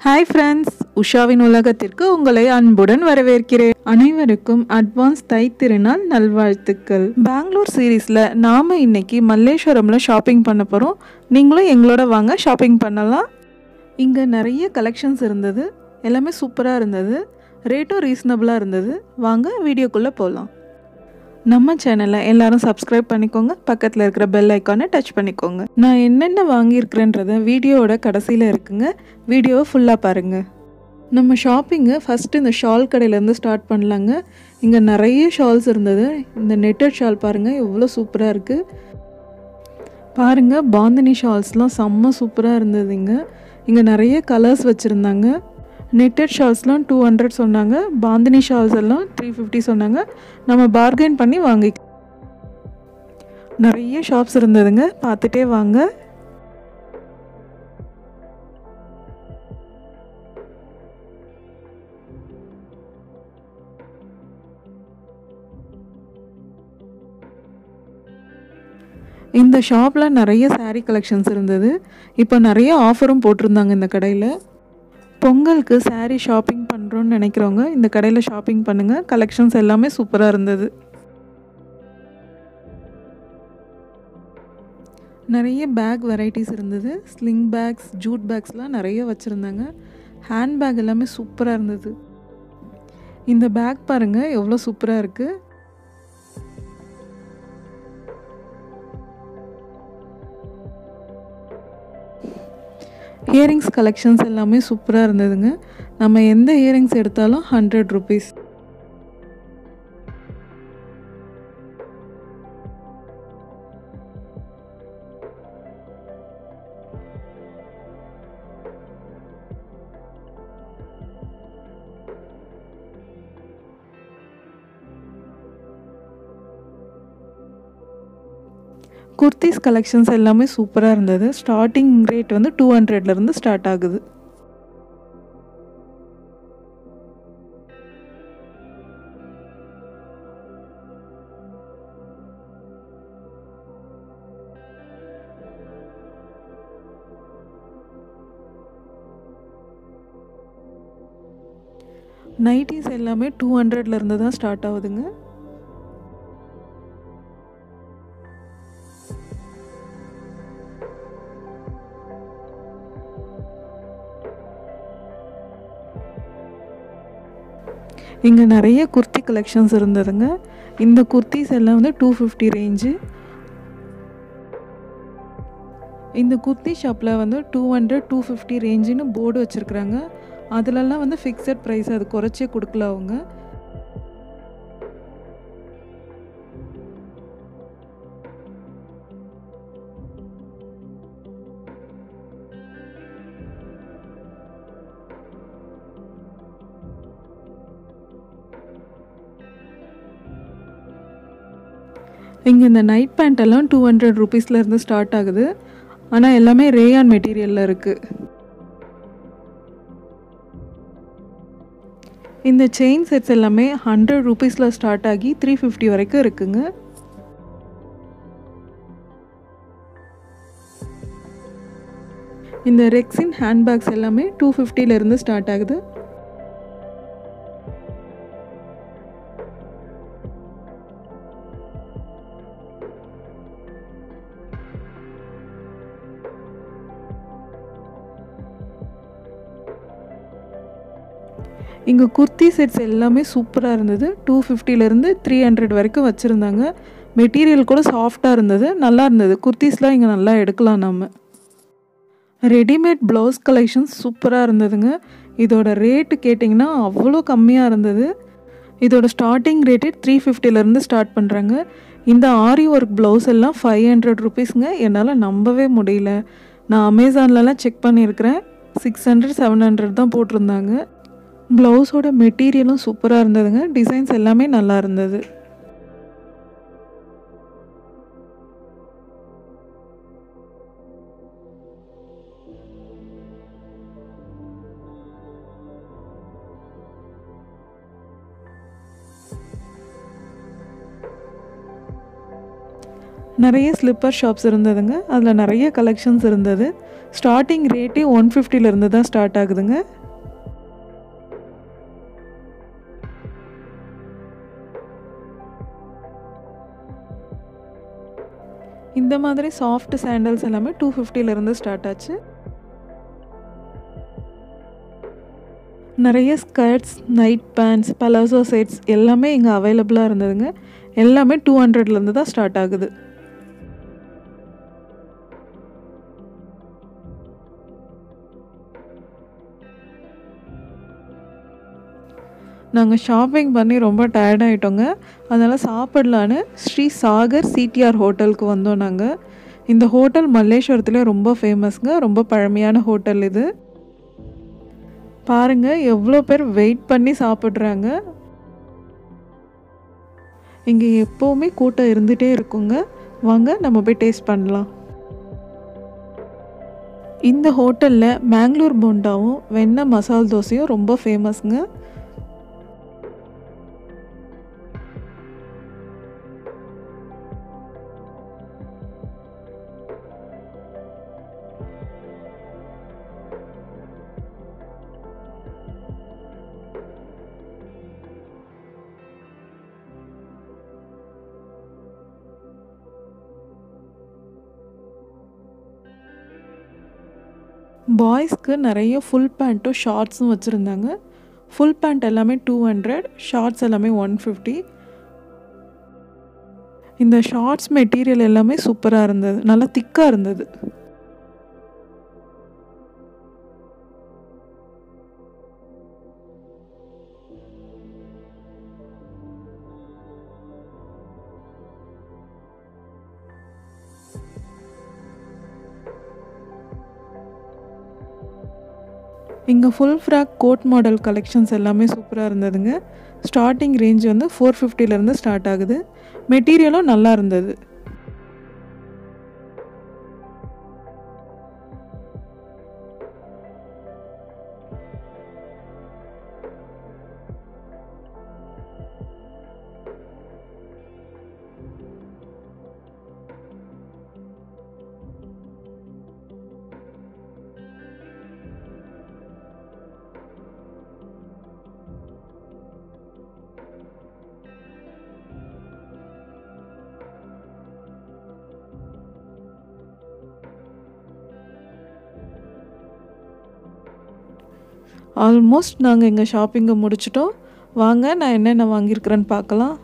hi friends உஷாவின் உலகத்திற்கு உங்களை அன்புடன் வரவேற்கிறேன் அனைவருக்கும் அட்வான்ஸ் தை திருநாள் நல்வாழ்த்துக்கள் பெங்களூர் சீரீஸில் நாம் இன்னைக்கு மல்லேஸ்வரமில் ஷாப்பிங் பண்ண போகிறோம் நீங்களும் எங்களோட வாங்க ஷாப்பிங் பண்ணலாம் இங்கே நிறைய கலெக்ஷன்ஸ் இருந்தது எல்லாமே சூப்பராக இருந்தது ரேட்டும் ரீசனபிளாக இருந்தது வாங்க வீடியோக்குள்ளே போகலாம் நம்ம சேனலை எல்லாரும் சப்ஸ்கிரைப் பண்ணிக்கோங்க பக்கத்தில் இருக்கிற பெல் ஐக்கானை டச் பண்ணிக்கோங்க நான் என்னென்ன வாங்கியிருக்கிறேன்றத வீடியோவோட கடைசியில் இருக்குங்க வீடியோவை ஃபுல்லாக பாருங்கள் நம்ம ஷாப்பிங்கை ஃபஸ்ட்டு இந்த ஷால் கடையிலேருந்து ஸ்டார்ட் பண்ணலாங்க இங்கே நிறைய ஷால்ஸ் இருந்தது இந்த நெட்டட் ஷால் பாருங்கள் எவ்வளோ சூப்பராக இருக்குது பாருங்கள் பாந்தினி ஷால்ஸ்லாம் செம்ம சூப்பராக இருந்ததுங்க இங்கே நிறைய கலர்ஸ் வச்சுருந்தாங்க நெட்டட் ஷால்ஸ்லாம் டூ ஹண்ட்ரட் சொன்னாங்க பாந்தினி ஷால்ஸ் எல்லாம் த்ரீ ஃபிஃப்டி சொன்னாங்க நம்ம பார்கெயின் பண்ணி வாங்கி நிறைய ஷாப்ஸ் இருந்ததுங்க பார்த்துட்டே வாங்க இந்த ஷாப்பில் நிறைய saree கலெக்ஷன்ஸ் இருந்தது இப்போ நிறைய ஆஃபரும் போட்டிருந்தாங்க இந்த கடையில் பொங்கலுக்கு saree ஷாப்பிங் பண்ணுறோன்னு நினைக்கிறவங்க இந்த கடையில் ஷாப்பிங் பண்ணுங்கள் கலெக்ஷன்ஸ் எல்லாமே சூப்பராக இருந்தது நிறைய பேக் வெரைட்டிஸ் இருந்தது ஸ்லிங் பேக்ஸ் ஜூட் பேக்ஸ்லாம் நிறைய வச்சுருந்தாங்க ஹேண்ட் பேக் எல்லாமே சூப்பராக இருந்தது இந்த பேக் பாருங்கள் எவ்வளோ சூப்பராக இருக்குது இயரிங்ஸ் கலெக்ஷன்ஸ் எல்லாமே சூப்பராக இருந்ததுங்க நம்ம எந்த இயரிங்ஸ் எடுத்தாலும் ஹண்ட்ரட் ருபீஸ் குர்த்திஸ் கலெக்ஷன்ஸ் எல்லாமே சூப்பராக இருந்தது ஸ்டார்டிங் ரேட் வந்து டூ ஹண்ட்ரட்லேருந்து ஸ்டார்ட் ஆகுது நைட்டிஸ் எல்லாமே டூ ஹண்ட்ரட்லேருந்து தான் ஸ்டார்ட் ஆகுதுங்க இங்கே நிறைய குர்த்தி கலெக்ஷன்ஸ் இருந்ததுங்க இந்த குர்த்திஸ் எல்லாம் வந்து டூ ஃபிஃப்டி ரேஞ்சு இந்த குர்த்தி ஷாப்பில் வந்து டூ ஹண்ட்ரட் டூ ஃபிஃப்டி ரேஞ்சுன்னு போர்டு வச்சுருக்குறாங்க அதிலெல்லாம் வந்து ஃபிக்ஸட் ப்ரைஸ் அது குறைச்சே கொடுக்கல அவங்க இங்கே இந்த நைட் பேண்ட் எல்லாம் டூ ஹண்ட்ரட் ருபீஸ்லேருந்து ஸ்டார்ட் ஆகுது ஆனால் எல்லாமே ரேயான் மெட்டீரியலில் இருக்குது இந்த செயின் செட்ஸ் எல்லாமே ஹண்ட்ரட் ருபீஸில் ஸ்டார்ட் ஆகி த்ரீ ஃபிஃப்டி வரைக்கும் இருக்குங்க இந்த ரெக்ஸின் ஹேண்ட்பேக்ஸ் எல்லாமே டூ ஃபிஃப்டிலேருந்து ஸ்டார்ட் ஆகுது இங்கே குர்த்தி செட்ஸ் எல்லாமே சூப்பராக இருந்தது டூ ஃபிஃப்டிலேருந்து த்ரீ ஹண்ட்ரட் வரைக்கும் வச்சுருந்தாங்க மெட்டீரியல் கூட சாஃப்டாக இருந்தது நல்லா இருந்தது குர்த்திஸ்லாம் இங்கே நல்லா எடுக்கலாம் நம்ம ரெடிமேட் ப்ளவுஸ் கலெக்ஷன்ஸ் சூப்பராக இருந்ததுங்க இதோட ரேட்டு கேட்டிங்கன்னா அவ்வளோ கம்மியாக இருந்தது இதோட ஸ்டார்டிங் ரேட்டே த்ரீ ஃபிஃப்டிலேருந்து ஸ்டார்ட் பண்ணுறாங்க இந்த ஆரி ஒர்க் ப்ளவுஸ் எல்லாம் ஃபைவ் ஹண்ட்ரட் ருபீஸுங்க என்னால் நம்பவே முடியல நான் அமேசான்லலாம் செக் பண்ணியிருக்கிறேன் சிக்ஸ் ஹண்ட்ரட் செவன் ஹண்ட்ரட் தான் போட்டிருந்தாங்க ப்ளவுஸோட மெட்டீரியலும் சூப்பராக இருந்ததுங்க டிசைன்ஸ் எல்லாமே நல்லா இருந்தது நிறைய ஸ்லிப்பர் ஷாப்ஸ் இருந்ததுங்க அதில் நிறைய கலெக்ஷன்ஸ் இருந்தது ஸ்டார்டிங் ரேட்டே ஒன் ஃபிஃப்டிலேருந்து தான் ஸ்டார்ட் ஆகுதுங்க இந்த மாதிரி சாஃப்ட் சாண்டல்ஸ் எல்லாமே டூ ஃபிஃப்டிலேருந்து ஸ்டார்ட் ஆச்சு நிறைய skirts night pants palazzo sets எல்லாமே இங்கே அவைலபிளாக இருந்ததுங்க எல்லாமே டூ ஹண்ட்ரட்லேருந்து தான் ஸ்டார்ட் ஆகுது நாங்கள் ஷாப்பிங் பண்ணி ரொம்ப டயர்ட் ஆகிட்டோங்க அதனால் சாப்பிடலான்னு ஸ்ரீ சாகர் சிடிஆர் ஹோட்டலுக்கு வந்தோம் நாங்கள் இந்த ஹோட்டல் மல்லேஸ்வரத்துலேயே ரொம்ப ஃபேமஸ்ங்க ரொம்ப பழமையான ஹோட்டல் இது பாருங்கள் எவ்வளோ பேர் வெயிட் பண்ணி சாப்பிட்றாங்க இங்கே எப்போவுமே கூட்டம் இருந்துகிட்டே இருக்குங்க வாங்க நம்ம போய் டேஸ்ட் பண்ணலாம் இந்த ஹோட்டலில் மேங்களூர் போண்டாவும் வெண்ணெய் மசால் தோசையும் ரொம்ப ஃபேமஸ்ங்க பாய்ஸ்க்கு நிறைய ஃபுல் பேண்ட்டும் ஷார்ட்ஸும் வச்சுருந்தாங்க ஃபுல் பேண்ட் எல்லாமே டூ ஹண்ட்ரட் ஷார்ட்ஸ் எல்லாமே ஒன் ஃபிஃப்டி இந்த ஷார்ட்ஸ் மெட்டீரியல் எல்லாமே சூப்பராக இருந்தது நல்லா திக்காக இருந்தது இங்கே full frock coat model collections எல்லாமே சூப்பராக இருந்ததுங்க ஸ்டார்டிங் ரேஞ்ச் வந்து ஃபோர் ஃபிஃப்டிலேருந்து ஸ்டார்ட் ஆகுது மெட்டீரியலும் நல்லா இருந்தது ஆல்மோஸ்ட் நாங்கள் எங்கள் ஷாப்பிங்கை முடிச்சிட்டோம் வாங்க நான் என்னென்ன வாங்கியிருக்கிறேன்னு பார்க்கலாம்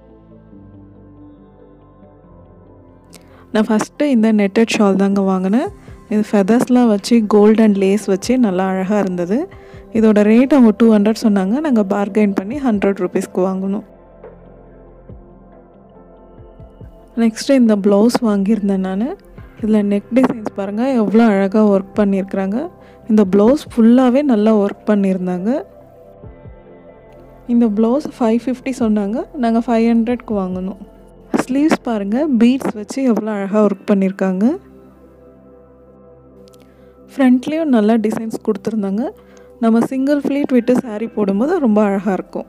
நான் ஃபஸ்ட்டு இந்த நெட்டட் ஷால் தாங்க வாங்கினேன் இது ஃபெதர்ஸ்லாம் வச்சு கோல்ட் அண்ட் லேஸ் வச்சு நல்லா அழகாக இருந்தது இதோட ரேட் அவங்க டூ ஹண்ட்ரட் சொன்னாங்க நாங்கள் பார்கெயின் பண்ணி ஹண்ட்ரட் ருபீஸ்க்கு வாங்கினோம் நெக்ஸ்ட்டு இந்த ப்ளவுஸ் வாங்கியிருந்தேன் நான் இதில் நெக் டிசைன்ஸ் பாருங்கள் எவ்வளோ அழகாக ஒர்க் பண்ணியிருக்கிறாங்க இந்த ப்ளவுஸ் ஃபுல்லாகவே நல்லா ஒர்க் பண்ணியிருந்தாங்க இந்த ப்ளவுஸ் ஃபைவ் ஃபிஃப்டி சொன்னாங்க நாங்கள் ஃபைவ் ஹண்ட்ரட்க்கு வாங்கினோம் ஸ்லீவ்ஸ் பாருங்கள் பீட்ஸ் வச்சு எவ்வளோ அழகாக ஒர்க் பண்ணியிருக்காங்க ஃப்ரண்ட்லேயும் நல்லா டிசைன்ஸ் கொடுத்துருந்தாங்க நம்ம சிங்கிள் ஃப்ளீட் விட்டு சாரீ போடும்போது ரொம்ப அழகாக இருக்கும்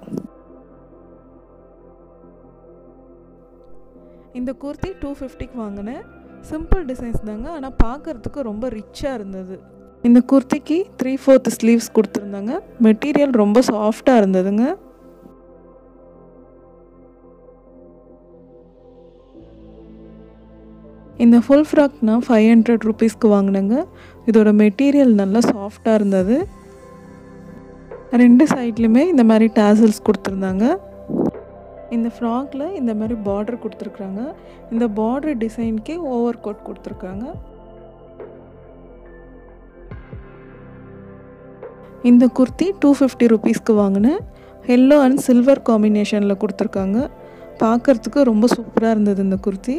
இந்த குர்த்தி டூ ஃபிஃப்டிக்கு வாங்கினேன் சிம்பிள் டிசைன்ஸ் தாங்க ஆனால் பார்க்குறதுக்கு ரொம்ப ரிச்சாக இருந்தது இந்த குர்த்திக்கு த்ரீ ஃபோர்த் ஸ்லீவ்ஸ் கொடுத்துருந்தாங்க மெட்டீரியல் ரொம்ப சாஃப்டாக இருந்ததுங்க இந்த ஃபுல் ஃப்ராக் நான் ஃபைவ் ஹண்ட்ரட் ருபீஸ்க்கு வாங்கினேங்க இதோட மெட்டீரியல் நல்லா சாஃப்டாக இருந்தது ரெண்டு சைட்லையுமே இந்த மாதிரி டேசல்ஸ் கொடுத்துருந்தாங்க இந்த ஃப்ராக்கில் இந்த மாதிரி பார்டர் கொடுத்துருக்குறாங்க இந்த பார்டர் டிசைனுக்கே ஓவர் கோட் கொடுத்துருக்காங்க இந்த குர்த்தி டூ ஃபிஃப்டி ருபீஸ்க்கு வாங்கினேன் எல்லோ அண்ட் சில்வர் காம்பினேஷனில் கொடுத்துருக்காங்க பார்க்குறதுக்கு ரொம்ப சூப்பராக இருந்தது இந்த குர்த்தி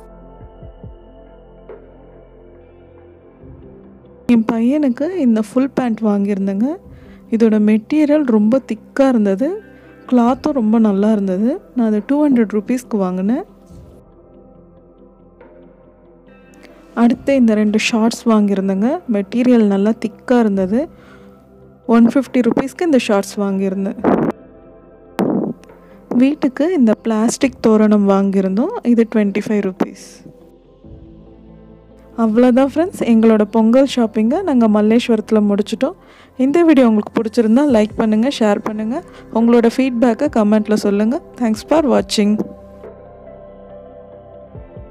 என் பையனுக்கு இந்த ஃபுல் பேண்ட் வாங்கியிருந்தேங்க இதோட மெட்டீரியல் ரொம்ப திக்காக இருந்தது கிளாத்தும் ரொம்ப நல்லா இருந்தது நான் அதை டூ ஹண்ட்ரட் ருபீஸ்க்கு வாங்கினேன் அடுத்து இந்த ரெண்டு ஷார்ட்ஸ் வாங்கியிருந்தேங்க மெட்டீரியல் நல்லா திக்காக இருந்தது ஒன் ஃபிஃப்டி ருபீஸ்க்கு இந்த ஷார்ட்ஸ் வாங்கியிருந்தேன் வீட்டுக்கு இந்த பிளாஸ்டிக் தோரணம் வாங்கியிருந்தோம் இது டுவெண்ட்டி ஃபைவ் ருபீஸ் அவ்வளோதான் ஃப்ரெண்ட்ஸ் எங்களோட பொங்கல் ஷாப்பிங்கை நாங்கள் மல்லேஸ்வரத்தில் முடிச்சிட்டோம் இந்த வீடியோ உங்களுக்கு பிடிச்சிருந்தா லைக் பண்ணுங்கள் ஷேர் பண்ணுங்கள் உங்களோட ஃபீட்பேக்கை கமெண்ட்டில் சொல்லுங்கள் தேங்க்ஸ் ஃபார் வாட்சிங்